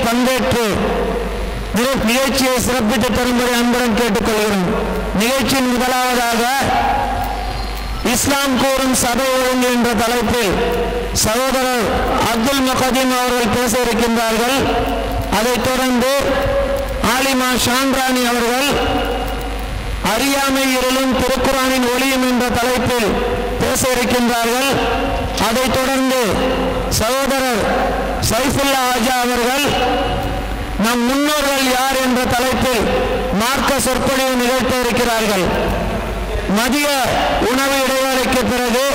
நிகழ்ச்சியில் பங்கேற்று நிக- நிகழ்ச்சியை சிறப்பித்து தரும்படி அன்புடன் கேட்டுக்கொள்கிறோம் நிகழ்ச்சியின் முதலாவதாக இஸ்லாம் கூறும் சபை ஒழுங்கு என்ற தலைப்பில் சகோதரர் அப்துல் மகதீம் அவர்கள் பேச இருக்கின்றார்கள் அதைத் தொடர்ந்து ஆலிமா ஷான்ராணி அவர்கள் அறியாமை இருளும் திருக்குறானின் ஒளியும் என்ற தலைப்பில் பேச இருக்கின்றார்கள் அதைத் தொடர்ந்து சகோதரர் சைஃபுல்லா ஆஜா அவர்கள் நம் முன்னோர்கள் யார் என்ற தலைப்பில் மார்க்க சொற்பொழிவு நிகழ்த்த இருக்கிறார்கள் மதிய உணவு இடைவேளைக்கு பிறகு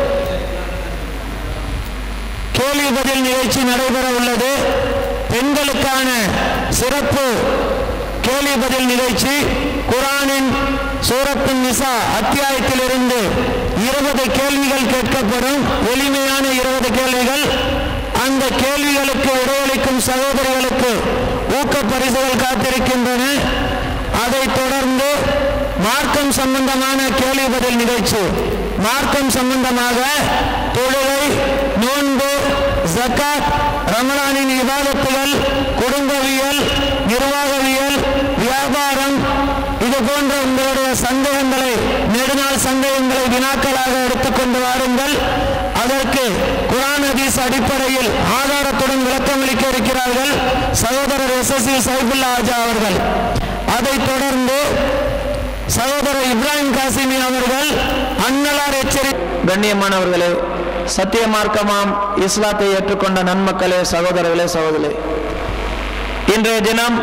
கேள்வி பதில் நிகழ்ச்சி நடைபெற உள்ளது பெண்களுக்கான சிறப்பு கேள்வி பதில் நிகழ்ச்சி குரானின் சூரத்து நிசா அத்தியாயத்திலிருந்து இருபது கேள்விகள் கேட்கப்படும் எளிமையான இருபது கேள்விகள் அந்த கேள்விகளுக்கு விடையளிக்கும் சகோதரிகளுக்கு ஊக்க பரிசுகள் காத்திருக்கின்றன அதைத் தொடர்ந்து மார்க்கம் சம்பந்தமான கேள்வி பதில் நிகழ்ச்சி மார்க்கம் சம்பந்தமாக தொழுகை நோன்பு ஜக்காத் ரமலானின் இபாதத்துகள் குடும்பவியல் நிர்வாகவியல் வியாபாரம் இது போன்ற உங்களுடைய சந்தேகங்களை நெடுநாள் சந்தேகங்களை வினாக்களாக எடுத்துக்கொண்டு வாருங்கள் அதற்கு குரான் ஹதீஸ் அடிப்படையில் ஆதாரத்துடன் விளக்கமளிக்க இருக்கிறார்கள் சகோதரர் எஸ் எஸ் சி சைபுல்லா ஆஜா அவர்கள் அதைத் தொடர்ந்து சகோதரர் இப்ராஹிம் காசிமி அவர்கள் அன்னலார் எச்சரி கண்ணியமானவர்களே சத்திய மார்க்கமாம் இஸ்லாத்தை ஏற்றுக்கொண்ட நன்மக்களே சகோதரர்களே சகோதரே இன்றைய தினம்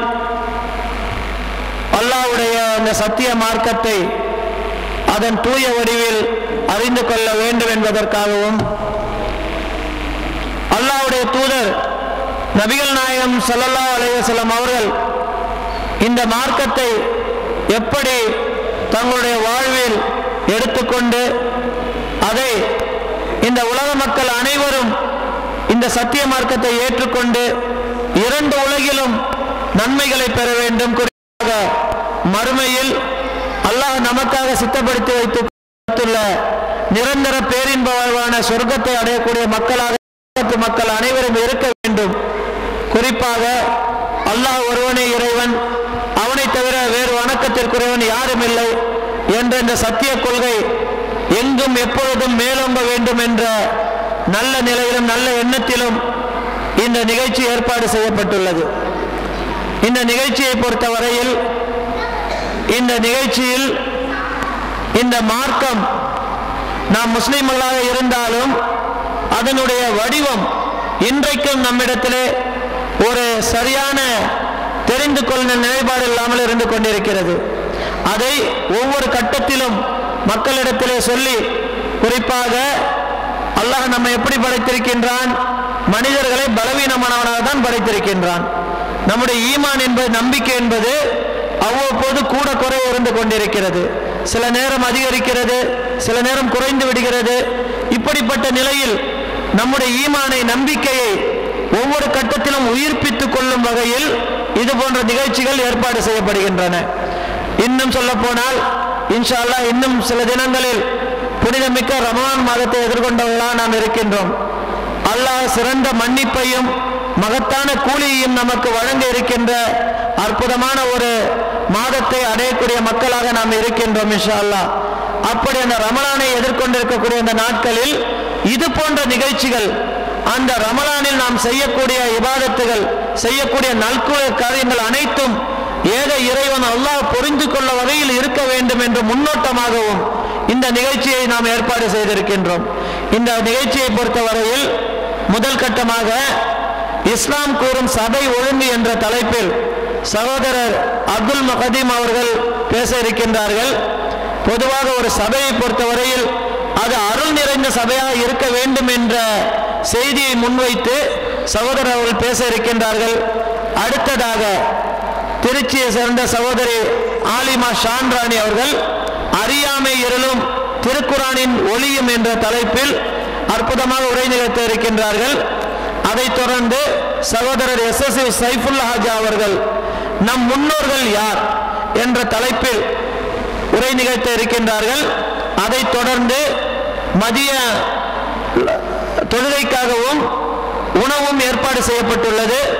அல்லாஹ்வுடைய அந்த சத்திய மார்க்கத்தை அதன் தூய வடிவில் அறிந்து கொள்ள வேண்டும் என்பதற்காகவும் அல்லாஹ்வுடைய தூதர் நபிகள் நாயகம் ஸல்லல்லாஹு அலைஹி வஸல்லம் அவர்கள் இந்த மார்க்கத்தை எப்படி தங்களுடைய வாழ்வில் எடுத்துக்கொண்டு அதை இந்த உலக மக்கள் அனைவரும் இந்த சத்திய மார்க்கத்தை ஏற்றுக்கொண்டு இரண்டு உலகிலும் நன்மைகளை பெற வேண்டும் குறிப்பாக மறுமையில் அல்லாஹ் நமக்காக சித்தப்படுத்தி வைத்துள்ள நிரந்தர பேரின்ப வாழ்வான சொர்க்கத்தை அடையக்கூடிய மக்களாக உலகத்து மக்கள் அனைவரும் இருக்க வேண்டும் குறிப்பாக அல்லாஹ் ஒருவனே இறைவன் அவனை தவிர வேறு வணக்கத்திற்குரியவன் யாரும் இல்லை என்ற இந்த சத்திய கொள்கை எங்கும் எப்பொழுதும் மேலோங்க வேண்டும் என்ற நல்ல நிலையிலும் நல்ல எண்ணத்திலும் இந்த நிகழ்ச்சி ஏற்பாடு செய்யப்பட்டுள்ளது இந்த நிகழ்ச்சியை பொறுத்தவரையில் இந்த நிகழ்ச்சியில் இந்த மார்க்கம் நாம் முஸ்லிம்களாக இருந்தாலும் அதனுடைய வடிவம் இன்றைக்கும் நம்மிடத்திலே ஒரு சரியான தெரிந்து கொள்ளும் நிலைப்பாடு இல்லாமல் இருந்து கொண்டிருக்கிறது அதை ஒவ்வொரு கட்டத்திலும் மக்களிடத்திலே சொல்லி குறிப்பாக அல்லாஹ் நம்மை எப்படி படைத்திருக்கின்றான் மனிதர்களை பலவீனமானவனாக தான் படைத்திருக்கின்றான் நம்முடைய ஈமான் என்பது நம்பிக்கை என்பது அவ்வப்போது கூட குறை இருந்து கொண்டிருக்கிறது சில நேரம் அதிகரிக்கிறது சில நேரம் குறைந்து விடுகிறது இப்படிப்பட்ட நிலையில் நம்முடைய ஈமானை நம்பிக்கையை ஒவ்வொரு கட்டத்திலும் உயிர்ப்பித்துக் கொள்ளும் வகையில் இது போன்ற நிகழ்ச்சிகள் ஏற்பாடு செய்யப்படுகின்றன இன்னும் சொல்ல போனால் இன்ஷா அல்லாஹ் இன்னும் சில தினங்களில் புனிதமிக்க ரமலான் மாதத்தை எதிர்கொண்டவர்களாக நாம் இருக்கின்றோம் அல்லாஹ் சிறந்த மன்னிப்பையும் மகத்தான கூலியையும் நமக்கு வழங்க இருக்கின்ற அற்புதமான ஒரு மாதத்தை அடையக்கூடிய மக்களாக நாம் இருக்கின்றோம் இன்ஷா அல்லாஹ் அப்படி அந்த ரமலானை எதிர்கொண்டிருக்கக்கூடிய அந்த நாட்களில் இது போன்ற நிகழ்ச்சிகள் அந்த ரமலானில் நாம் செய்யக்கூடிய இபாதத்துகள் செய்யக்கூடிய நல்குல காரியங்கள் அனைத்தும் ஏக இறைவன் அல்லாஹ் புரிந்து கொள்ள வகையில் இருக்க வேண்டும் என்று முன்னோட்டமாகவும் இந்த நிகழ்ச்சியை நாம் ஏற்பாடு செய்திருக்கின்றோம் இந்த நிகழ்ச்சியை பொறுத்தவரையில் முதல் கட்டமாக இஸ்லாம் கூறும் சபை ஒழுங்கு என்ற தலைப்பில் சகோதரர் அப்துல் மகதீம் அவர்கள் பேச இருக்கின்றார்கள் பொதுவாக ஒரு சபையை பொறுத்தவரையில் அது அருள் நிறைந்த சபையாக இருக்க வேண்டும் என்ற செய்தியை முன்வைத்து சகோதரர் அவர்கள் பேச இருக்கின்றார்கள் அடுத்ததாக திருச்சியை சேர்ந்த சகோதரி ஆலிமா ஷான்ராணி அவர்கள் அறியாமை இருளும் திருக்குறானின் ஒளியும் என்ற தலைப்பில் அற்புதமாக உரை நிகழ்த்த இருக்கின்றார்கள் அதைத் தொடர்ந்து சகோதரர் எஸ் எஸ் சைஃபுல்லா ஹாஜா அவர்கள் நம் முன்னோர்கள் யார் என்ற தலைப்பில் உரை நிகழ்த்த இருக்கின்றார்கள் அதைத் தொடர்ந்து மதிய தொழுகைக்காகவும் உணவும் ஏற்பாடு செய்யப்பட்டுள்ளது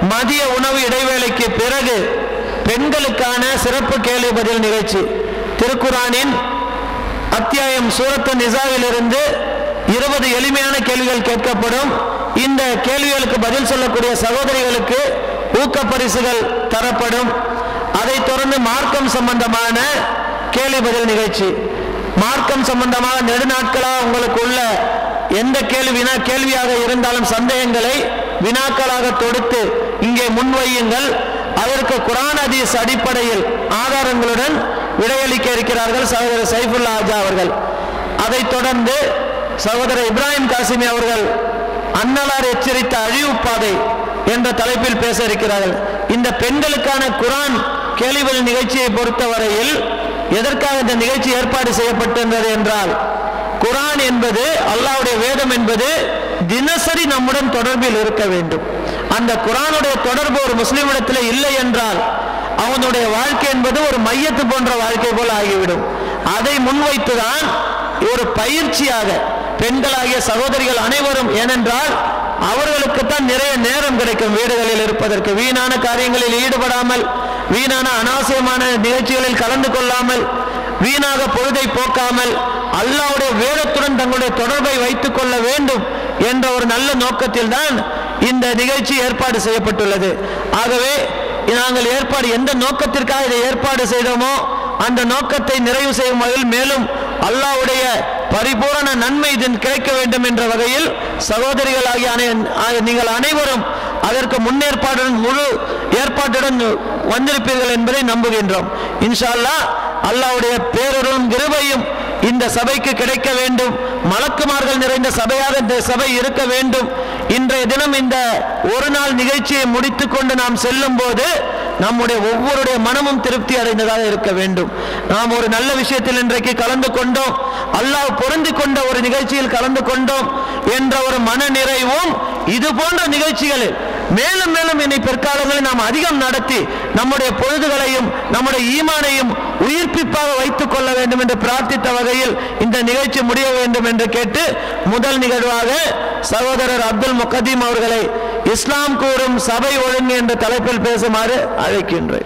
மதிய உணவு இடைவேளைக்கு பிறகு பெண்களுக்கான சிறப்பு கேள்வி பதில் நிகழ்ச்சி திருக்குரானின் அத்தியாயம் சூரத்து நிசாவிலிருந்து இருபது எளிமையான கேள்விகள் கேட்கப்படும் இந்த கேள்விகளுக்கு பதில் சொல்லக்கூடிய சகோதரிகளுக்கு ஊக்க பரிசுகள் தரப்படும் அதைத் தொடர்ந்து மார்க்கம் சம்பந்தமான கேள்வி பதில் நிகழ்ச்சி மார்க்கம் சம்பந்தமாக நெடுநாட்களாக உங்களுக்கு உள்ள எந்த கேள்வி வினா கேள்வியாக இருந்தாலும் சந்தேகங்களை வினாக்களாக தொடுத்து இங்கே முன்வையுங்கள் அதற்கு குரான் ஹதீஸ் அடிப்படையில் ஆதாரங்களுடன் விடையளிக்க இருக்கிறார்கள் சகோதரர் சைஃபுல்லா ஆஜா அவர்கள் அதைத் தொடர்ந்து சகோதரர் இப்ராஹிம் காசிமி அவர்கள் அன்னலார் எச்சரித்த அழிவு பாதை என்ற தலைப்பில் பேச இருக்கிறார்கள் இந்த பெண்களுக்கான குரான் கேள்விகள் நிகழ்ச்சியை பொறுத்தவரையில் எதற்காக இந்த நிகழ்ச்சி ஏற்பாடு செய்யப்பட்டிருந்தது என்றால் குரான் என்பது அல்லாஹ்வுடைய வேதம் என்பது தினசரி நம்முடன் தொடர்பில் இருக்க வேண்டும் அந்த குரானுடைய தொடர்பு ஒரு முஸ்லிமிடத்தில் இல்லை என்றால் அவனுடைய வாழ்க்கை என்பது ஒரு மையத்து போன்ற வாழ்க்கை போல ஆகிவிடும் அதை முன்வைத்துதான் ஒரு பயிற்சியாக பெண்களாகிய சகோதரிகள் அனைவரும் ஏனென்றால் அவர்களுக்கு தான் நிறைய நேரம் கிடைக்கும் வீடுகளில் இருப்பதற்கு வீணான காரியங்களில் ஈடுபடாமல் வீணான அனாவசியமான நிகழ்ச்சிகளில் கலந்து கொள்ளாமல் வீணாக பொழுதை போக்காமல் அல்லாவுடைய வேதத்துடன் தங்களுடைய தொடர்பை வைத்துக் கொள்ள வேண்டும் என்ற ஒரு நல்ல நோக்கத்தில் தான் இந்த நிகழ்ச்சி ஏற்பாடு செய்யப்பட்டுள்ளது ஆகவே நாங்கள் ஏற்பாடு எந்த நோக்கத்திற்காக இதை ஏற்பாடு செய்தோமோ அந்த நோக்கத்தை நிறைவு செய்யும் வகையில் மேலும் அல்லாஹ்வுடைய பரிபூரண நன்மை இதில் கிடைக்க வேண்டும் என்ற வகையில் சகோதரிகளாகிய அனை- ஆ- நீங்கள் அனைவரும் அதற்கு முன்னேற்பாடுடன் முழு ஏற்பாட்டுடன் வந்திருப்பீர்கள் என்பதை நம்புகின்றோம் இன்ஷா அல்லாஹ் அல்லாஹ்வுடைய பேரருளும் கிருபையும் இந்த சபைக்கு கிடைக்க வேண்டும் மலக்குமார்கள் நிறைந்த சபையாக இந்த சபை இருக்க வேண்டும் இன்றைய தினம் இந்த ஒரு நாள் நிகழ்ச்சியை முடித்துக்கொண்டு நாம் செல்லும் போது நம்முடைய ஒவ்வொருடைய மனமும் திருப்தி அடைந்ததாக இருக்க வேண்டும் நாம் ஒரு நல்ல விஷயத்தில் இன்றைக்கு கலந்து கொண்டோம் அல்லாஹ் பொருந்தி கொண்ட ஒரு நிகழ்ச்சியில் கலந்து கொண்டோம் என்ற ஒரு மன நிறைவும் இது போன்ற நிகழ்ச்சிகளில் மேலும் மேலும் இனி பிற்காலங்களில் நாம் அதிகம் நடத்தி நம்முடைய பொழுதுகளையும் நம்முடைய ஈமானையும் உயிர்ப்பிப்பாக வைத்துக் கொள்ள வேண்டும் என்று பிரார்த்தித்த வகையில் இந்த நிகழ்ச்சி முடிய வேண்டும் என்று கேட்டு முதல் நிகழ்வாக சகோதரர் அப்துல் முகதீம் அவர்களை இஸ்லாம் கூறும் சபை ஒழுங்கு என்ற தலைப்பில் பேசுமாறு அழைக்கின்றேன்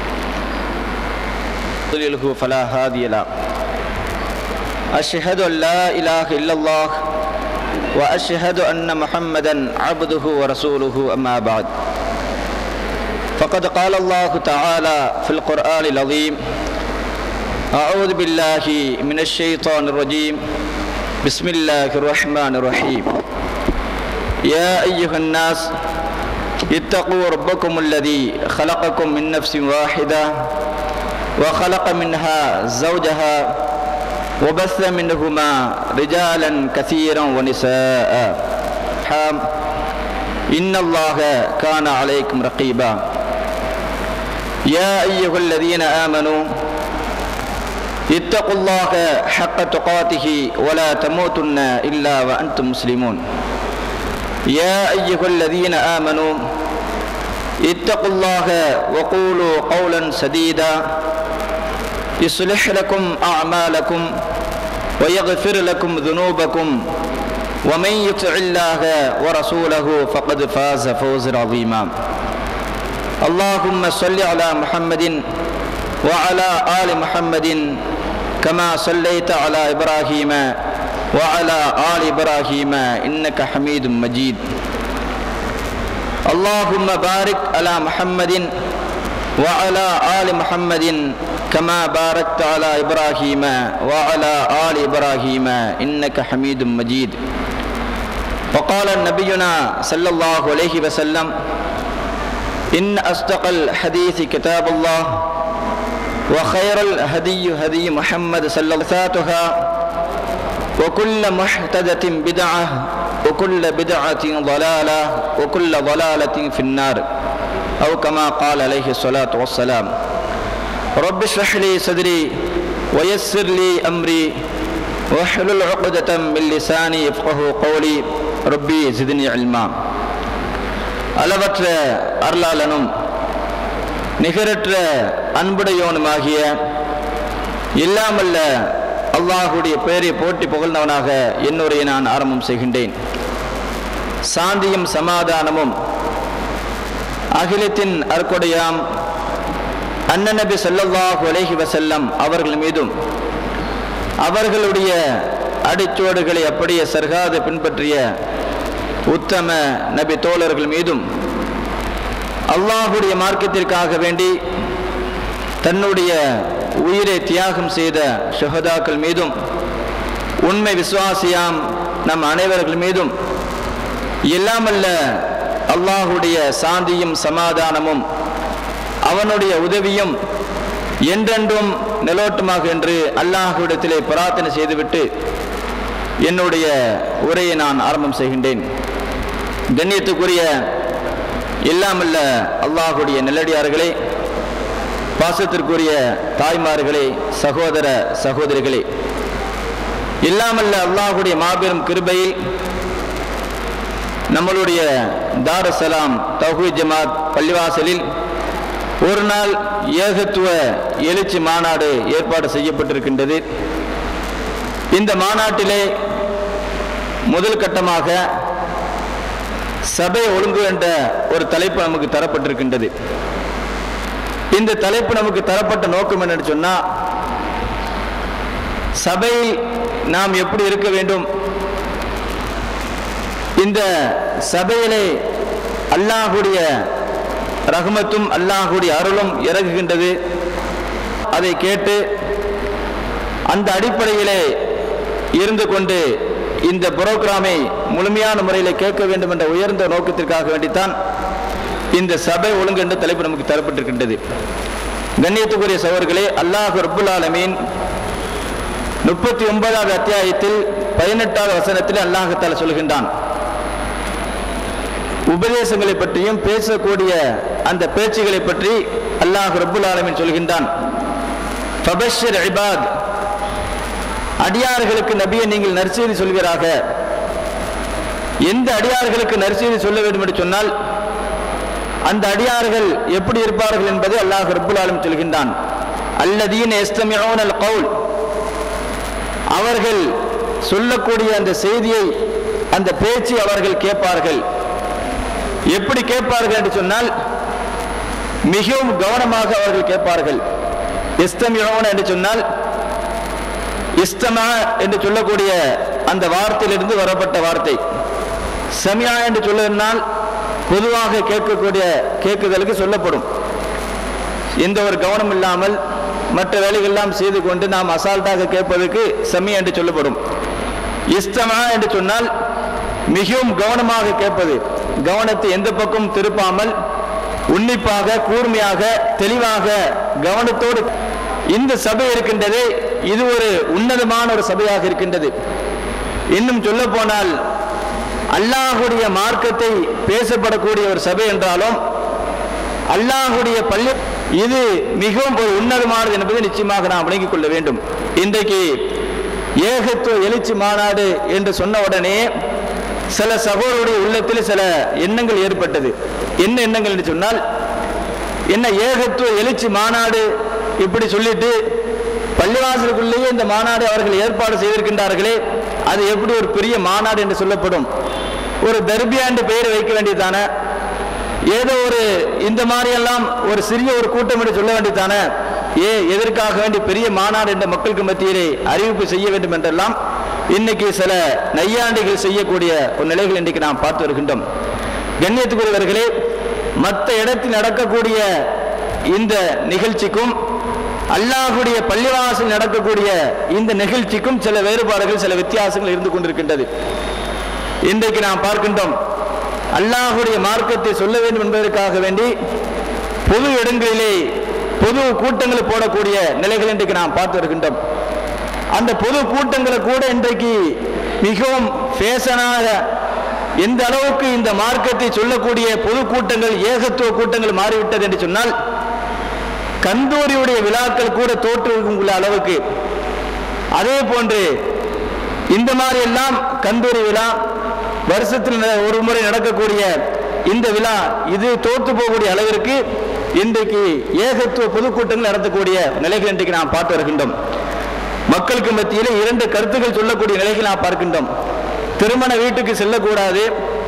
يضلله فلا هادي له أشهد أن لا إله إلا الله وأشهد أن محمدا عبده ورسوله أما بعد فقد قال الله تعالى في القرآن العظيم أعوذ بالله من الشيطان الرجيم بسم الله الرحمن الرحيم يا أيها الناس اتقوا ربكم الذي خلقكم من نفس واحدة وخلق منها زوجها وبث منهما رجالا كثيرا ونساء حام إن الله كان عليكم رقيبا يا أيها الذين آمنوا اتقوا الله حق تقاته ولا تموتن إلا وأنتم مسلمون يا أيها الذين آمنوا اتقوا الله وقولوا قولا سديدا يصلح لكم أعمالكم ويغفر لكم ذنوبكم ومن يطع الله ورسوله فقد فاز فوزا عظيما اللهم صل على محمد وعلى آل محمد كما صليت على إبراهيم وعلى آل إبراهيم إنك حميد مجيد اللهم بارك على محمد وعلى آل محمد كما باركت على إبراهيم وعلى آل إبراهيم إنك حميد مجيد وقال نبينا صلى الله عليه وسلم إن أصدق الحديث كتاب الله وخير الهدي هدي محمد صلى الله عليه وسلم وكل محتدة بدعة وكل بدعة ضلالة وكل ضلالة في النار أو كما قال عليه الصلاة والسلام رب اشرح لي صدري ويسر لي أمري واحلل عقدة من لساني يفقه قولي ربي زدني علما அளவற்ற அருளாளனும் நிகரற்ற அன்புடையோனுமாகிய இல்லாமல்ல அல்லாஹுடைய பெயரை போற்றி புகழ்ந்தவனாக என்னுடைய நான் ஆரம்பம் செய்கின்றேன் சாந்தியும் சமாதானமும் அகிலத்தின் அற்கொடையாம் அண்ணன் நபி ஸல்லல்லாஹு அலைஹி வஸல்லம் அவர்கள் மீதும் அவர்களுடைய அடிச்சோடுகளை அப்படியே சர்காது பின்பற்றிய உத்தம நபி தோழர்கள் மீதும் அல்லாஹுடைய மார்க்கத்திற்காக வேண்டி தன்னுடைய உயிரை தியாகம் செய்த ஷஹதாக்கள் மீதும் உண்மை விசுவாசியாம் நம் அனைவர்கள் மீதும் எல்லாமல்ல அல்லாஹுடைய சாந்தியும் சமாதானமும் அவனுடைய உதவியும் என்றென்றும் நிலோட்டுமாக என்று அல்லாஹுவிடத்திலே பிரார்த்தனை செய்துவிட்டு என்னுடைய உரையை நான் ஆரம்பம் செய்கின்றேன் கண்ணியத்துக்குரிய எல்லாமல்ல அல்லாஹுடைய நெல்லடியார்களே பாசத்திற்குரிய தாய்மார்களே சகோதர சகோதரிகளே எல்லாமல்ல அல்லாஹுடைய மாபெரும் கிருபையில் நம்மளுடைய தாரசலாம் தௌஹி ஜமாத் பள்ளிவாசலில் ஒரு நாள் ஏகத்துவ எழுச்சி மாநாடு ஏற்பாடு செய்யப்பட்டிருக்கின்றது இந்த மாநாட்டிலே முதல் கட்டமாக சபை ஒழுங்கு என்ற ஒரு தலைப்பு நமக்கு தரப்பட்டிருக்கின்றது இந்த தலைப்பு நமக்கு தரப்பட்ட நோக்கம் என்னன்னு சொன்னா சபையில் நாம் எப்படி இருக்க வேண்டும் இந்த சபையிலே அல்லாஹுடைய ரஹ்மத்தும் அல்லாஹுடைய அருளும் இறங்குகின்றது அதை கேட்டு அந்த அடிப்படையிலே இருந்து கொண்டு இந்த புரோகிராமை முழுமையான முறையில் கேட்க வேண்டும் என்ற உயர்ந்த நோக்கத்திற்காக வேண்டித்தான் இந்த சபை ஒழுங்கு என்ற தலைப்பு நமக்கு தரப்பட்டிருக்கின்றது கண்ணியத்துக்குரிய சவர்களே அல்லாஹ் ரப்புல் ஆலமீன் முப்பத்தி ஒன்பதாவது அத்தியாயத்தில் பதினெட்டாவது வசனத்தில் அல்லாஹத்தால சொல்கின்றான் உபதேசங்களை பற்றியும் பேசக்கூடிய அந்த பேச்சுகளை பற்றி அல்லாஹ் ரப்புல் ஆலமீன் சொல்கின்றான் ஃபபஷ்ஷிர் இபாத் அடியார்களுக்கு நபியை நீங்கள் நற்செய்தி சொல்வீராக எந்த அடியார்களுக்கு நற்செய்தி சொல்ல வேண்டும் என்று சொன்னால் அந்த அடியார்கள் எப்படி இருப்பார்கள் என்பதை அல்லாஹ் ரப்புல் ஆலமீன் சொல்கின்றான் அல்லதீன எஸ்தமியோன் அல் கவுல் அவர்கள் சொல்லக்கூடிய அந்த செய்தியை அந்த பேச்சு அவர்கள் கேட்பார்கள் எப்படி கேட்பார்கள் என்று சொன்னால் மிகவும் கவனமாக அவர்கள் கேட்பார்கள் இஸ்தமியோன் என்று சொன்னால் இஸ்தமா என்று சொல்லக்கூடிய அந்த வார்த்தையிலிருந்து வரப்பட்ட வார்த்தை சமியா என்று சொல்லுவதனால் பொதுவாக கேட்கக்கூடிய கேட்குதலுக்கு சொல்லப்படும் எந்த ஒரு கவனம் இல்லாமல் மற்ற வேலைகள்லாம் செய்து கொண்டு நாம் அசால்ட்டாக கேட்பதற்கு சமி என்று சொல்லப்படும் இஸ்தமா என்று சொன்னால் மிகவும் கவனமாக கேட்பது கவனத்தை எந்த பக்கம் திருப்பாமல் உன்னிப்பாக கூர்மையாக தெளிவாக கவனத்தோடு இந்த சபை இருக்கின்றது இது ஒரு உன்னதமான ஒரு சபையாக இருக்கின்றது இன்னும் சொல்ல போனால் அல்லாஹுடைய மார்க்கத்தை பேசப்படக்கூடிய ஒரு சபை என்றாலும் அல்லாஹுடைய பள்ளி இது மிகவும் ஒரு உன்னதமானது என்பதை நிச்சயமாக நாம் விளங்கிக் கொள்ள வேண்டும் இன்றைக்கு ஏகத்துவ எழுச்சி மாநாடு என்று சொன்ன உடனே சில சகோதரருடைய உள்ளத்தில் சில எண்ணங்கள் ஏற்பட்டது என்ன எண்ணங்கள் என்று சொன்னால் என்ன ஏகத்துவ எழுச்சி மாநாடு இப்படி சொல்லிட்டு பள்ளிவாசலுக்குள்ளேயே இந்த மாநாடு அவர்கள் ஏற்பாடு செய்திருக்கின்றார்களே அது எப்படி ஒரு பெரிய மாநாடு என்று சொல்லப்படும் ஒரு தர்பியாண்டு பெயர் வைக்க வேண்டியதானே ஏதோ ஒரு இந்த மாதிரியெல்லாம் ஒரு சிறிய ஒரு கூட்டம் என்று சொல்ல வேண்டியதானே ஏ எதற்காக வேண்டி பெரிய மாநாடு என்ற மக்களுக்கு மத்தியிலே அறிவிப்பு செய்ய வேண்டும் என்றெல்லாம் இன்னைக்கு சில நையாண்டிகள் செய்யக்கூடிய ஒரு நிலைகள் இன்றைக்கு நாம் பார்த்து வருகின்றோம் கண்ணியத்துக்குரியவர்களே மற்ற இடத்தில் நடக்கக்கூடிய இந்த நிகழ்ச்சிக்கும் அல்லாஹுடைய பள்ளிவாசல் நடக்கக்கூடிய இந்த நிகழ்ச்சிக்கும் சில வேறுபாடுகள் சில வித்தியாசங்கள் இருந்து கொண்டிருக்கின்றது இன்றைக்கு நாம் பார்க்கின்றோம் அல்லாஹுடைய மார்க்கத்தை சொல்ல வேண்டும் என்பதற்காக வேண்டி பொது இடங்களிலே பொது கூட்டங்களை போடக்கூடிய நிலைகள் இன்றைக்கு நாம் பார்த்து வருகின்றோம் அந்த பொது கூட்டங்களை கூட இன்றைக்கு மிகவும் ஃபேஷனாக எந்த அளவுக்கு இந்த மார்க்கத்தை சொல்லக்கூடிய பொது கூட்டங்கள் ஏகத்துவ கூட்டங்கள் மாறிவிட்டது என்று சொன்னால் கந்தூரியுடைய விழாக்கள் கூட தோற்றுவிக்கும் அளவுக்கு அதே போன்று இந்த மாதிரி எல்லாம் கந்தூரி விழா வருஷத்தில் ந- ஒரு முறை நடக்கக்கூடிய இந்த விழா இது தோற்று போகக்கூடிய அளவிற்கு இன்றைக்கு ஏகத்துவ பொதுக்கூட்டங்கள் நடத்தக்கூடிய நிலைகள் இன்றைக்கு நாம் பார்த்து வருகின்றோம் மக்களுக்கு மத்தியில் இரண்டு கருத்துக்கள் சொல்லக்கூடிய நிலைகள் நாம் பார்க்கின்றோம் திருமண வீட்டுக்கு செல்லக்கூடாது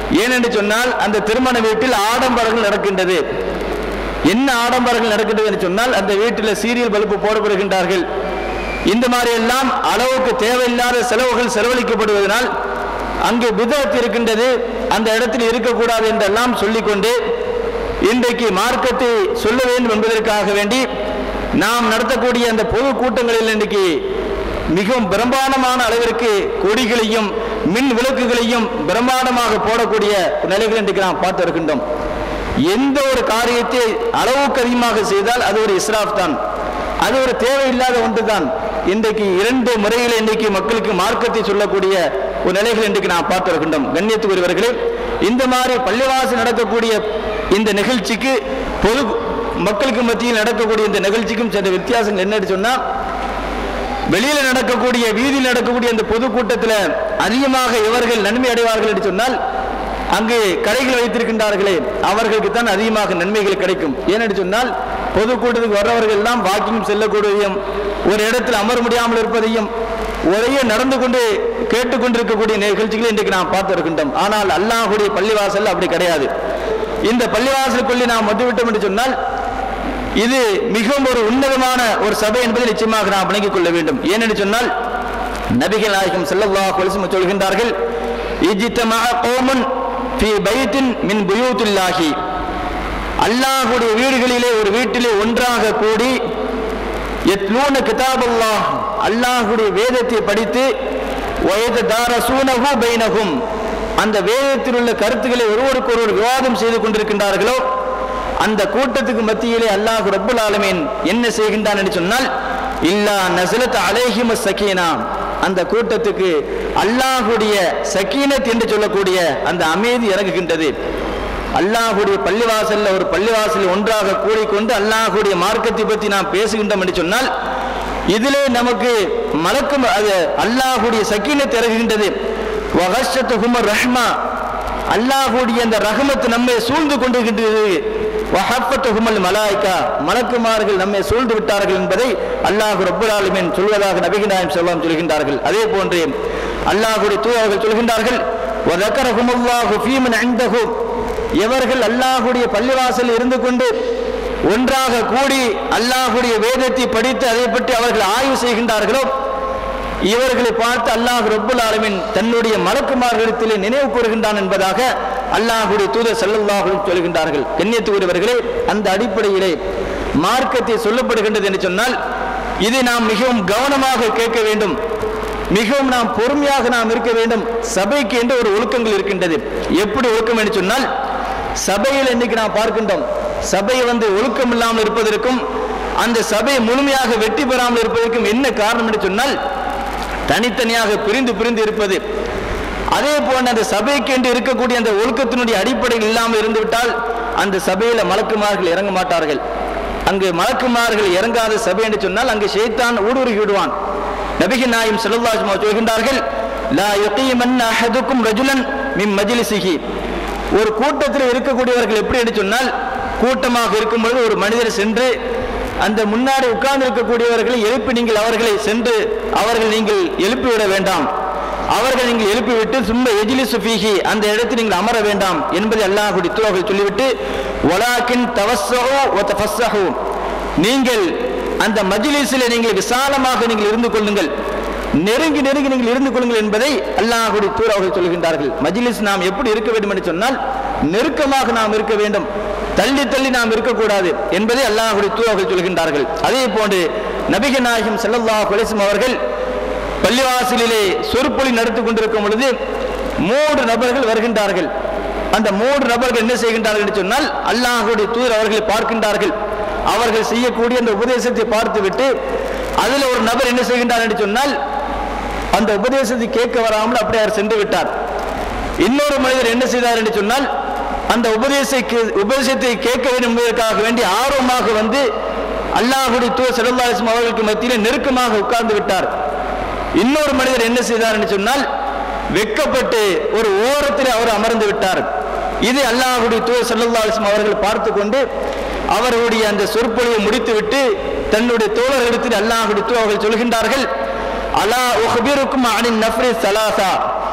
ஏனென்று சொன்னால் அந்த திருமண வீட்டில் ஆடம்பரங்கள் நடக்கின்றது என்ன ஆடம்பரங்கள் நடக்கின்றது என்று சொன்னால் அந்த வீட்டில் சீரியல் பல்பு போடப்படுகின்றார்கள் இந்த மாதிரி எல்லாம் அளவுக்கு தேவையில்லாத செலவுகள் செலவழிக்கப்படுவதனால் அங்கே விதத்து இருக்கின்றது அந்த இடத்தில் இருக்கக்கூடாது என்றெல்லாம் சொல்லிக்கொண்டு இன்றைக்கு மார்க்கத்தை சொல்ல வேண்டும் என்பதற்காக வேண்டி நாம் நடத்தக்கூடிய அந்த பொது கூட்டங்களில் இன்றைக்கு மிகவும் பிரம்மாண்டமான அளவிற்கு கொடிகளையும் மின் விளக்குகளையும் பிரம்மாண்டமாக போடக்கூடிய நிலைகள் இன்றைக்கு நாம் பார்த்து இருக்கின்றோம் எந்த ஒரு காரியத்தை அளவுக்கு அதிகமாக செய்தால் அது ஒரு இஸ்ராஃப் தான் அது ஒரு தேவையில்லாத ஒன்று தான் இன்றைக்கு இரண்டு முறையில் இன்றைக்கு மக்களுக்கு மார்க்கத்தை சொல்லக்கூடிய ஒரு நிலைகள் இன்றைக்கு நாம் பார்த்து இருக்கின்றோம் கண்ணியத்துக்குரியவர்களே இந்த மாதிரி பள்ளிவாசல் நடக்கக்கூடிய இந்த நிகழ்ச்சிக்கு பொது மக்களுக்கு மத்தியில் நடக்கக்கூடிய இந்த நிகழ்ச்சிக்கும் சென்ற வித்தியாசங்கள் என்னன்னு சொன்னா வெளியில நடக்கக்கூடிய வீதியில் நடக்கக்கூடிய அந்த பொதுக்கூட்டத்தில் அதிகமாக இவர்கள் நன்மை அடைவார்கள் என்று சொன்னால் அங்கு கடைகள் வைத்திருக்கின்றார்களே அவர்களுக்கு தான் அதிகமாக நன்மைகள் கிடைக்கும் ஏனென்று சொன்னால் பொதுக்கூட்டத்துக்கு வர்றவர்கள் எல்லாம் வாக்கிங் செல்லக்கூடியதையும் ஒரு இடத்தில் அமர முடியாமல் இருப்பதையும் ஒரே நடந்து கொண்டு கேட்டுக்கொண்டிருக்கக்கூடிய நிகழ்ச்சிகளை இன்றைக்கு நாம் பார்த்து இருக்கின்றோம் ஆனால் அல்லாஹுடைய பள்ளிவாசல் அப்படி கிடையாது இந்த பள்ளிவாசலுக்குள்ளே நாம் வந்துவிட்டோம் என்று சொன்னால் இது மிகவும் ஒரு உன்னதமான ஒரு சபை என்பதை நிச்சயமாக நாம் விளங்கிக் கொள்ள வேண்டும் ஏனென்று சொன்னால் நபிகள் நாயகம் ஸல்லல்லாஹு அலைஹி வஸல்லம் சொல்கின்றார்கள் இஜ்தமா கௌமுன் ஃபீ பைத்தின் மின் புயூத்தில்லாஹி அல்லாஹ்வுடைய வீடுகளிலே ஒரு வீட்டிலே ஒன்றாக கூடி யத்லூன கிதாபல்லாஹ் அல்லாஹ்வுடைய வேதத்தை படித்து வயததாரசூனஹு பைனஹும் அந்த வேதத்தில் உள்ள கருத்துக்களை ஒருவருக்கு ஒருவர் விவாதம் செய்து கொண்டிருக்கின்றார்களோ அந்த கூட்டத்துக்கு மத்தியிலே அல்லாஹ் ரப்புல் ஆலமீன் என்ன செய்கின்றான் என்று சொன்னால் இல்லா நசலத் அலைஹிம சக்கீனா அந்த கூட்டத்துக்கு அல்லாஹுடைய சக்கீனத் என்று சொல்லக்கூடிய அந்த அமைதி இறங்குகின்றது அல்லாஹுடைய பள்ளிவாசல்ல ஒரு பள்ளிவாசல் ஒன்றாக கூடிக்கொண்டு அல்லாஹுடைய மார்க்கத்தை பற்றி நாம் பேசுகின்றோம் என்று சொன்னால் இதிலே நமக்கு மலக்கும் அது அல்லாஹுடைய சக்கீனத் இறங்குகின்றது வகஷத்துஹும ரஹ்மா அல்லாஹுடைய அந்த ரஹமத் நம்மை சூழ்ந்து கொண்டிருக்கின்றது வஹப்பத்துஹுமல் மலாய்க்கா மலக்குமார்கள் நம்மை சூழ்ந்து விட்டார்கள் என்பதை அல்லாஹ் ரப்பல் ஆலமீன் சொல்வதாக நபிகள் நாயகம் ஸல்லல்லாஹு சொல்கின்றார்கள் அதே போன்று அல்லாஹுடைய தூதர்கள் சொல்கின்றார்கள் வதக்கரஹுமுல்லாஹு ஃபீமன் இந்தஹு எவர்கள் அல்லாஹுடைய பள்ளிவாசல் இருந்து கொண்டு ஒன்றாக கூடி அல்லாஹுடைய வேதத்தை படித்து அதை பற்றி அவர்கள் ஆய்வு செய்கின்றார்களோ இவர்களை பார்த்து அல்லாஹ் ரப்புல் ஆலமீன் தன்னுடைய மலக்குமார்களிடத்திலே நினைவு கூறுகின்றான் என்பதாக அல்லாஹுடைய தூதர் ஸல்லல்லாஹு அலைஹி சொல்கின்றார்கள் கண்ணியத்துக்குரியவர்களே அந்த அடிப்படையிலே மார்க்கத்தை சொல்லப்படுகின்றது என்று சொன்னால் இதை நாம் மிகவும் கவனமாக கேட்க வேண்டும் மிகவும் நாம் பொறுமையாக நாம் இருக்க வேண்டும் சபைக்கு என்று ஒரு ஒழுக்கங்கள் இருக்கின்றது எப்படி ஒழுக்கம் என்று சொன்னால் சபையில் இன்னைக்கு நாம் பார்க்கின்றோம் சபை வந்து ஒழுக்கம் இல்லாமல் இருப்பதற்கும் அந்த சபை முழுமையாக வெற்றி பெறாமல் இருப்பதற்கும் என்ன காரணம் என்று சொன்னால் தனித்தனியாக பிரிந்து பிரிந்து இருப்பது அதே போன்ற அந்த சபைக்கு என்று இருக்கக்கூடிய அந்த ஒழுக்கத்தினுடைய அடிப்படையில் இல்லாமல் இருந்துவிட்டால் அந்த சபையில மலக்குமார்கள் இறங்க மாட்டார்கள் அங்கு மலக்குமார்கள் இறங்காத சபை என்று சொன்னால் அங்கு ஷைத்தான் ஊடுருகி விடுவான் நபிகள் நாயும் செல்லல்லாஜுமா சொல்கின்றார்கள் லா யகீமன் அஹதுக்கும் ரஜுலன் மின் மஜ்லிசிஹி ஒரு கூட்டத்தில் இருக்கக்கூடியவர்கள் எப்படி என்று சொன்னால் கூட்டமாக இருக்கும் பொழுது ஒரு மனிதர் சென்று அந்த முன்னாடி உட்கார்ந்து இருக்கக்கூடியவர்களை எழுப்பி நீங்கள் அவர்களை சென்று அவர்கள் நீங்கள் எழுப்பிவிட வேண்டாம் அவர்கள் நீங்கள் எழுப்பிவிட்டு சும்மா எஜிலி சுஃபீஹி அந்த இடத்தில் நீங்கள் அமர வேண்டாம் என்பதை அல்லாஹுடைய தூவர்கள் சொல்லிவிட்டு வலாக்கின் தவஸ்ஸஹு வ தஃபஸ்ஸஹு நீங்கள் அந்த மஜ்லிஸில் நீங்கள் விசாலமாக நீங்கள் இருந்து கொள்ளுங்கள் நெருங்கி நெருங்கி நீங்கள் இருந்து கொள்ளுங்கள் என்பதை அல்லாஹுடைய தூர் அவர்கள் சொல்கின்றார்கள் மஜ்லிஸ் நாம் எப்படி இருக்க வேண்டும் என்று சொன்னால் நெருக்கமாக நாம் இருக்க வேண்டும் தள்ளி தள்ளி நாம் இருக்கக்கூடாது என்பதை அல்லாஹுடைய தூர் அவர்கள் சொல்கின்றார்கள் அதே போன்று நபிகள் நாயகம் ஸல்லல்லாஹு அலைஹி வஸல்லம் அவர்கள் பள்ளிவாசலிலே சொற்பொழி நடத்தி கொண்டிருக்கும் பொழுது மூன்று நபர்கள் வருகின்றார்கள் அந்த மூன்று நபர்கள் என்ன செய்கின்றார்கள் என்று சொன்னால் அல்லாஹுடைய தூர் அவர்களை பார்க்கின்றார்கள் அவர்கள் செய்யக்கூடிய அந்த உபதேசத்தை பார்த்துவிட்டு அதில் ஒரு நபர் என்ன செய்கின்றார் என்று சொன்னால் அந்த உபதேசத்தை கேட்க வராமல் அப்படியே அவர் சென்று விட்டார் இன்னொரு மனிதர் என்ன செய்தார் என்று சொன்னால் அந்த உபதேசத்தை உபதேசத்தை கேட்க வேண்டும் என்பதற்காக வேண்டி ஆர்வமாக வந்து அல்லாஹுடைய தூர் செல்லல்லாஸ்லம் அவர்களுக்கு மத்தியில் நெருக்கமாக உட்கார்ந்து விட்டார் இன்னொரு மனிதர் என்ன செய்தார் என்று சொன்னால் வெக்கப்பட்டு ஒரு ஓரத்தில் அவர் அமர்ந்து விட்டார் இது அல்லாஹுடைய தூர் செல்லல்லாஸ்லம் அவர்கள் பார்த்து கொண்டு அவர்களுடைய அந்த சொற்பொழிவை முடித்துவிட்டு தன்னுடைய தோழர்களிடத்தில் அல்லாஹுடைய தூர் அவர்கள் சொல்கின்றார்கள் அலா உஹபிருக்கும் அனின் நஃப்ரி சலாசா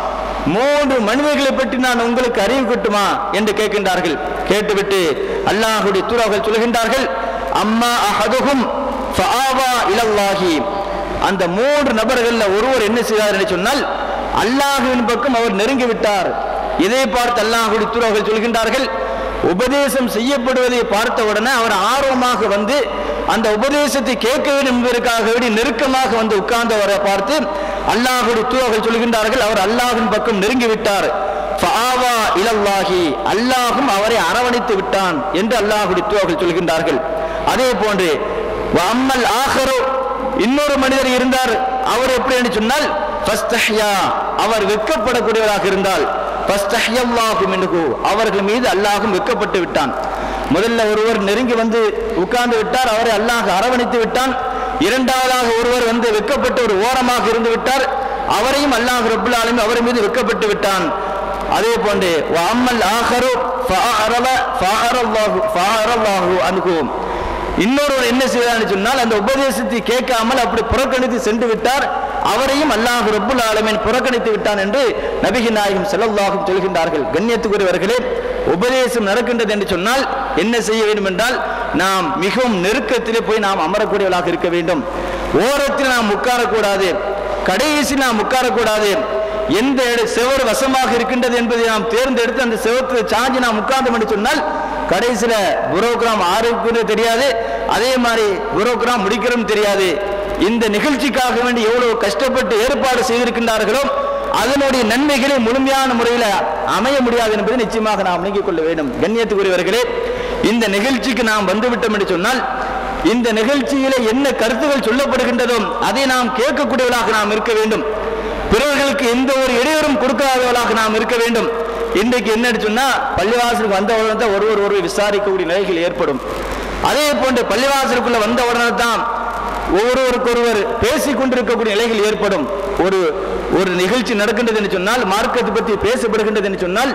மூன்று மனிதர்களை பற்றி நான் உங்களுக்கு அறிவிக்கட்டுமா என்று கேட்கின்றார்கள் கேட்டுவிட்டு அல்லாஹுடைய தூரார்கள் சொல்கின்றார்கள் அம்மா அஹதுகும் ஃபஆவா இலல்லாஹி அந்த மூன்று நபர்கள்ல ஒருவர் என்ன செய்தார் என்று சொன்னால் அல்லாஹுவின் பக்கம் அவர் நெருங்கி விட்டார் இதை பார்த்து அல்லாஹுடைய தூரார்கள் சொல்கின்றார்கள் உபதேசம் செய்யப்படுவதை பார்த்த உடனே அவர் ஆர்வமாக வந்து அந்த உபதேசத்தை கேட்க வேண்டும் என்பதற்காக வேண்டி நெருக்கமாக வந்து உட்கார்ந்தவரை பார்த்து அல்லாஹுடைய தூதர்கள் சொல்கின்றார்கள் அவர் அல்லாஹின் பக்கம் நெருங்கி விட்டார் ஃபஆவா இலல்லாஹி அல்லாஹும் அவரை அரவணைத்து விட்டான் என்று அல்லாஹுடைய தூதர்கள் சொல்கின்றார்கள் அதே போன்று அம்மல் ஆஹரோ இன்னொரு மனிதர் இருந்தார் அவர் எப்படி என்று சொன்னால் ஃபஸ்தஹ்யா அவர் வெட்கப்படக்கூடியவராக இருந்தால் ஃபஸ்தஹ்யல்லாஹு மின்ஹு அவர்கள் மீது அல்லாஹும் வெட்கப்பட்டு விட்டான் முதல்ல ஒருவர் நெருங்கி வந்து உட்கார்ந்து விட்டார் அவரை அல்லாஹ் அரவணைத்து விட்டான் இரண்டாவதாக ஒருவர் வந்து வெட்கப்பட்டு ஒரு ஓரமாக இருந்து விட்டார் அவரையும் அல்லாஹ் ரப்புல் ஆலமீன் அவர் மீது வெட்கப்பட்டு விட்டான் அதே போன்று அம்மல் ஆஹரு ஃபஅரவ ஃபஅரல்லாஹு ஃபஅரல்லாஹு அன்ஹு இன்னொருவர் என்ன செய்தார்னு சொன்னால் அந்த உபதேசத்தை கேட்காமல் அப்படி புறக்கணித்து சென்று விட்டார் அவரையும் அல்லாஹ் ரப்புல் ஆலமீன் புறக்கணித்து விட்டான் என்று நபிகி நாயகம் ஸல்லல்லாஹு சொல்கின்றார்கள் கண்ணியத்துக்குரியவர்களே உபதேசம் நடக்கின்றது என்று சொன்னால் என்ன செய்ய வேண்டும் என்றால் நாம் மிகவும் நெருக்கத்திலே போய் நாம் அமரக்கூடியவர்களாக இருக்க வேண்டும் ஓரத்தில் நாம் உட்காரக்கூடாது கடைசி நாம் உட்காரக்கூடாது எந்த இட- செவர் வசமாக இருக்கின்றது என்பதை நாம் தேர்ந்தெடுத்து அந்த செவத்தில் சாஞ்சி நாம் உட்கார்ந்தோம் என்று சொன்னால் கடைசியில புரோகிராம் ஆரம்பிக்கிறது தெரியாது அதே மாதிரி புரோகிராம் முடிக்கிறதும் தெரியாது இந்த நிகழ்ச்சிக்காக வேண்டி எவ்வளவு கஷ்டப்பட்டு ஏற்பாடு செய்திருக்கின்றார்களோ அதனுடைய நன்மைகளை முழுமையான முறையில் அமைய முடியாது என்பதை நிச்சயமாக நாம் நீக்கிக் கொள்ள வேண்டும் கண்ணியத்துக்குரியவர்களே இந்த நிகழ்ச்சிக்கு நாம் வந்துவிட்டோம் என்று சொன்னால் இந்த நிகழ்ச்சியிலே என்ன கருத்துகள் சொல்லப்படுகின்றதோ அதை நாம் கேட்கக்கூடியவர்களாக நாம் இருக்க வேண்டும் பிறர்களுக்கு எந்த ஒரு இடையூறும் கொடுக்காதவர்களாக நாம் இருக்க வேண்டும் இன்றைக்கு என்னன்னு சொன்னா பள்ளிவாசலுக்கு வந்த உடனே தான் ஒருவர் ஒருவர் விசாரிக்கக்கூடிய நிலைகள் ஏற்படும் அதே போன்று பள்ளிவாசலுக்குள்ள வந்த உடனே தான் ஒருவருக்கொருவர் பேசிக் கொண்டிருக்கக்கூடிய நிலைகள் ஏற்படும் ஒரு ஒரு நிகழ்ச்சி நடக்கின்றது என்று சொன்னால் மார்க்கத்தை பற்றி பேசப்படுகின்றது என்று சொன்னால்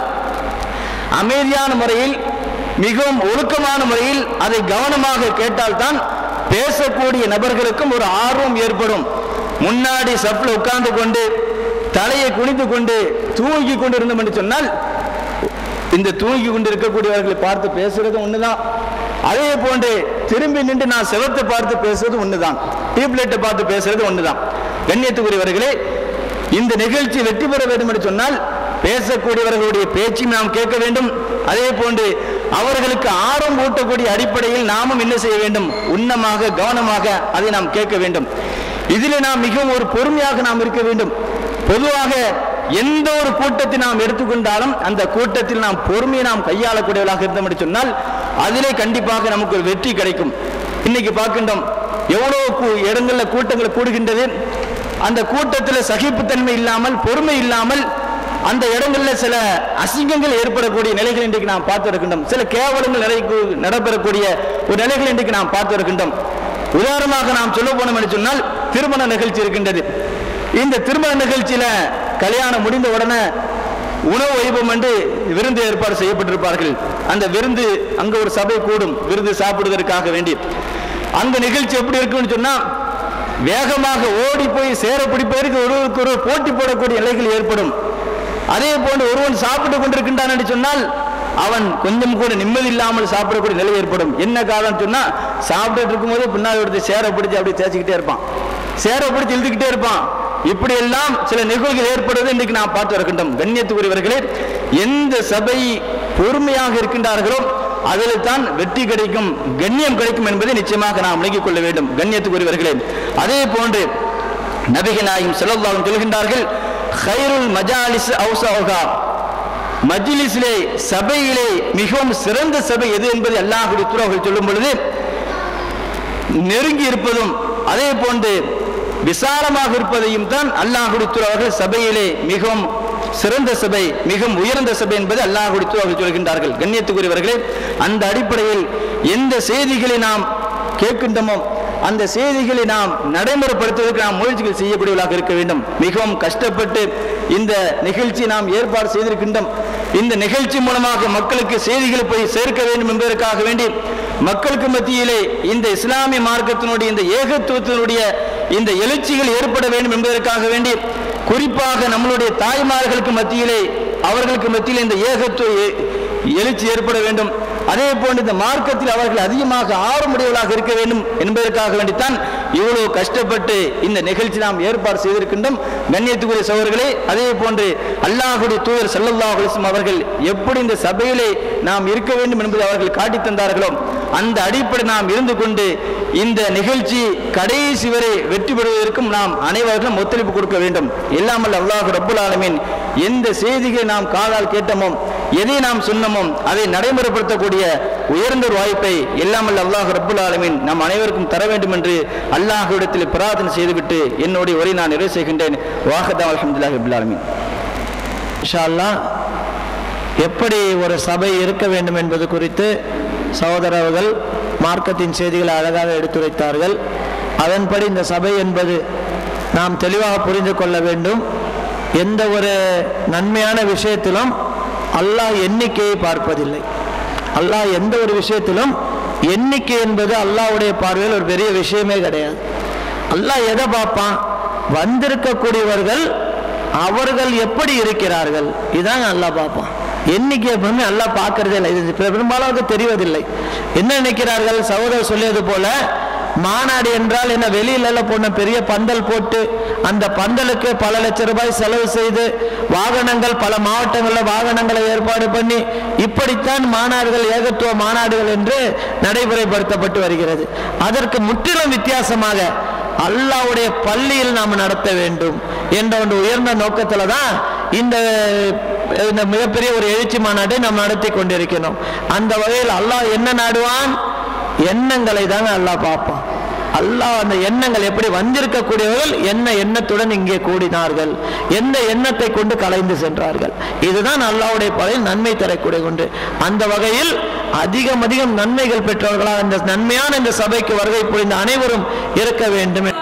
அமைதியான முறையில் மிகவும் ஒழுக்கமான முறையில் அதை கவனமாக கேட்டால்தான் பேசக்கூடிய நபர்களுக்கும் ஒரு ஆர்வம் ஏற்படும் முன்னாடி சப்ல உட்கார்ந்து கொண்டு தலையை குனிந்து கொண்டு தூங்கி கொண்டு இருந்தோம் என்று சொன்னால் இந்த தூங்கி கொண்டு இருக்கக்கூடியவர்களை பார்த்து பேசுறது ஒண்ணுதான் அதே போன்று திரும்பி நின்று நான் செவத்தை பார்த்து பேசுறது ஒண்ணுதான் டியூப்லைட்டை பார்த்து பேசுறது ஒண்ணுதான் கண்ணியத்துக்குரியவர்களே இந்த நிகழ்ச்சி வெற்றி பெற வேண்டும் என்று சொன்னால் பேசக்கூடியவர்களுடைய பேச்சையும் நாம் கேட்க வேண்டும் அதே போன்று அவர்களுக்கு ஆர்வம் ஊட்டக்கூடிய அடிப்படையில் நாமும் என்ன செய்ய வேண்டும் உன்னமாக கவனமாக அதை நாம் கேட்க வேண்டும் இதில் நாம் மிகவும் ஒரு பொறுமையாக நாம் இருக்க வேண்டும் பொதுவாக எந்த ஒரு கூட்டத்தை நாம் எடுத்துக்கொண்டாலும் அந்த கூட்டத்தில் நாம் பொறுமையை நாம் கையாளக்கூடியவர்களாக இருந்தோம் என்று சொன்னால் அதிலே கண்டிப்பாக நமக்கு ஒரு வெற்றி கிடைக்கும் இன்னைக்கு பார்க்கின்றோம் எவ்வளவு கூ- இடங்கள்ல கூட்டங்கள் கூடுகின்றது அந்த கூட்டத்தில் சகிப்புத்தன்மை இல்லாமல் பொறுமை இல்லாமல் அந்த இடங்கள்ல சில அசிங்கங்கள் ஏற்படக்கூடிய நிலைகள் இன்றைக்கு நாம் பார்த்து இருக்கின்றோம் சில கேவலங்கள் நிலை நடைபெறக்கூடிய ஒரு நிலைகள் இன்றைக்கு நாம் பார்த்து இருக்கின்றோம் உதாரணமாக நாம் சொல்ல போனோம் என்று சொன்னால் திருமண நிகழ்ச்சி இருக்கின்றது இந்த திருமண நிகழ்ச்சியில கல்யாணம் முடிந்த உடனே உணவு வைபவம் என்று விருந்து ஏற்பாடு செய்யப்பட்டிருப்பார்கள் அந்த விருந்து அங்க ஒரு சபை கூடும் விருந்து சாப்பிடுவதற்காக வேண்டி அந்த நிகழ்ச்சி எப்படி இருக்குன்னு சொன்னா வேகமாக ஓடி போய் சேர பிடிப்பதற்கு ஒருவருக்கு ஒரு போட்டி போடக்கூடிய நிலைகள் ஏற்படும் அதே போன்று ஒருவன் சாப்பிட்டு கொண்டிருக்கின்றான் என்று சொன்னால் அவன் கொஞ்சம் கூட நிம்மதி இல்லாமல் சாப்பிடக்கூடிய நிலை ஏற்படும் என்ன காரணம் சொன்னா சாப்பிட்டுட்டு இருக்கும்போது பின்னாடி ஒருத்தர் சேர பிடிச்சு அப்படியே தேய்ச்சிக்கிட்டே இருப்பான் சேர பிடிச்சு இழுத்துக்கிட்டே இருப்பான் இப்படி எல்லாம் சில நிகழ்வுகள் ஏற்படுவது இன்றைக்கு நாம் பார்த்து இருக்கின்றோம் கண்ணியத்துக்குரியவர்களே எந்த சபை பொறுமையாக இருக்கின்றார்களோ அதில் தான் வெற்றி கிடைக்கும் கண்ணியம் கிடைக்கும் என்பதை நிச்சயமாக நாம் விளங்கிக் கொள்ள வேண்டும் கண்ணியத்துக்குரியவர்களே அதே போன்று நபிகள் நாயகம் செல்லல்லாவும் சொல்கின்றார்கள் ஹைருல் மஜாலிஸ் அவுசாவுகா மஜ்லிஸிலே சபையிலே மிகவும் சிறந்த சபை எது என்பதை அல்லாஹுடைய துறவுகள் சொல்லும் பொழுது நெருங்கி இருப்பதும் அதே போன்று விசாலமாக இருப்பதையும் தான் அல்லாஹுடைய துறவர்கள் சபையிலே மிகவும் சிறந்த சபை மிகவும் உயர்ந்த சபை என்பது அல்லாஹுடைய துறவர்கள் சொல்கின்றார்கள் கண்ணியத்துக்குரியவர்களே அந்த அடிப்படையில் எந்த செய்திகளை நாம் கேட்கின்றோமோ அந்த செய்திகளை நாம் நடைமுறைப்படுத்துவதற்கு நாம் முயற்சிகள் செய்யக்கூடியவர்களாக இருக்க வேண்டும் மிகவும் கஷ்டப்பட்டு இந்த நிகழ்ச்சி நாம் ஏற்பாடு செய்திருக்கின்றோம் இந்த நிகழ்ச்சி மூலமாக மக்களுக்கு செய்திகளை போய் சேர்க்க வேண்டும் என்பதற்காக வேண்டி மக்களுக்கு மத்தியிலே இந்த இஸ்லாமிய மார்க்கத்தினுடைய இந்த ஏகத்துவத்தினுடைய இந்த எழுச்சிகள் ஏற்பட வேண்டும் என்பதற்காக வேண்டி குறிப்பாக நம்மளுடைய தாய்மார்களுக்கு மத்தியிலே அவர்களுக்கு மத்தியிலே இந்த ஏகத்துவ எ- எழுச்சி ஏற்பட வேண்டும் அதே போன்று இந்த மார்க்கத்தில் அவர்கள் அதிகமாக ஆர்வமுடையவர்களாக இருக்க வேண்டும் என்பதற்காக வேண்டித்தான் இவ்வளவு கஷ்டப்பட்டு இந்த நிகழ்ச்சி நாம் ஏற்பாடு செய்திருக்கின்றோம் கண்ணியத்துக்குரிய சகோதரர்களே அதே போன்று அல்லாஹுடைய தூதர் ஸல்லல்லாஹு அலைஹி வஸல்லம் அவர்கள் எப்படி இந்த சபையிலே நாம் இருக்க வேண்டும் என்பதை அவர்கள் காட்டித் தந்தார்களோ அந்த அடிப்படை நாம் இருந்து கொண்டு இந்த நிகழ்ச்சி கடைசி வரை வெற்றி பெறுவதற்கும் நாம் அனைவருக்கும் ஒத்துழைப்பு கொடுக்க வேண்டும் எல்லாமல் அல்லாஹ் ரப்புல் ஆலமீன் எந்த செய்திகளை நாம் காதால் கேட்டோமோ எதை நாம் சொன்னோமோ அதை நடைமுறைப்படுத்தக்கூடிய உயர்ந்த ஒரு வாய்ப்பை எல்லாமல் அல்லாஹ் ரப்புல் ஆலமீன் நம் அனைவருக்கும் தர வேண்டும் என்று அல்லாஹ்விடத்தில் பிரார்த்தனை செய்துவிட்டு என்னுடைய உரை நான் நிறைவு செய்கின்றேன் வாஹதா அல்ஹம்துலில்லாஹி ரப்புல் ஆலமீன் இன்ஷா அல்லாஹ் எப்படி ஒரு சபை இருக்க வேண்டும் என்பது குறித்து சகோதரர்கள் மார்க்கத்தின் செய்திகளை அழகாக எடுத்துரைத்தார்கள் அதன்படி இந்த சபை என்பது நாம் தெளிவாக புரிந்து கொள்ள வேண்டும் எந்த ஒரு நன்மையான விஷயத்திலும் அல்லாஹ் எண்ணிக்கையை பார்ப்பதில்லை அல்லாஹ் எந்த ஒரு விஷயத்திலும் எண்ணிக்கை என்பது அல்லாஹ்வுடைய பார்வையில் ஒரு பெரிய விஷயமே கிடையாது அல்லாஹ் எதை பார்ப்பான் வந்திருக்கக்கூடியவர்கள் அவர்கள் எப்படி இருக்கிறார்கள் இதான் அல்லாஹ் பார்ப்பான் எண்ணிக்கை எப்பவுமே அல்லாஹ் பார்க்கறதே இல்லை இது பெரும்பாலும் அவருக்கு தெரிவதில்லை என்ன நினைக்கிறார்கள் சகோதரர் சொல்லியது போல மாநாடு என்றால் என்ன வெளியில எல்லாம் போன பெரிய பந்தல் போட்டு அந்த பந்தலுக்கு பல லட்சம் ரூபாய் செலவு செய்து வாகனங்கள் பல மாவட்டங்களில் வாகனங்களை ஏற்பாடு பண்ணி இப்படித்தான் மாநாடுகள் ஏகத்துவ மாநாடுகள் என்று நடைமுறைப்படுத்தப்பட்டு வருகிறது அதற்கு முற்றிலும் வித்தியாசமாக அல்லாஹ்வுடைய பள்ளியில் நாம் நடத்த வேண்டும் என்ற ஒரு உயர்ந்த நோக்கத்தில் தான் இந்த இந்த மிகப்பெரிய ஒரு எழுச்சி மாநாட்டை நாம் நடத்தி கொண்டிருக்கிறோம் அந்த வகையில் அல்லாஹ் என்ன நாடுவான் எண்ணங்களை தாங்க அல்லாஹ் பார்ப்பான் அல்லாஹ் அந்த எண்ணங்கள் எப்படி வந்திருக்கக்கூடியவர்கள் என்ன எண்ணத்துடன் இங்கே கூடினார்கள் எந்த எண்ணத்தை கொண்டு கலைந்து சென்றார்கள் இதுதான் அல்லாஹ்வுடைய பழைய நன்மை தரக்கூடிய ஒன்று அந்த வகையில் அதிகம் அதிகம் நன்மைகள் பெற்றவர்களாக இந்த நன்மையான இந்த சபைக்கு வருகை புரிந்த அனைவரும் இருக்க வேண்டும்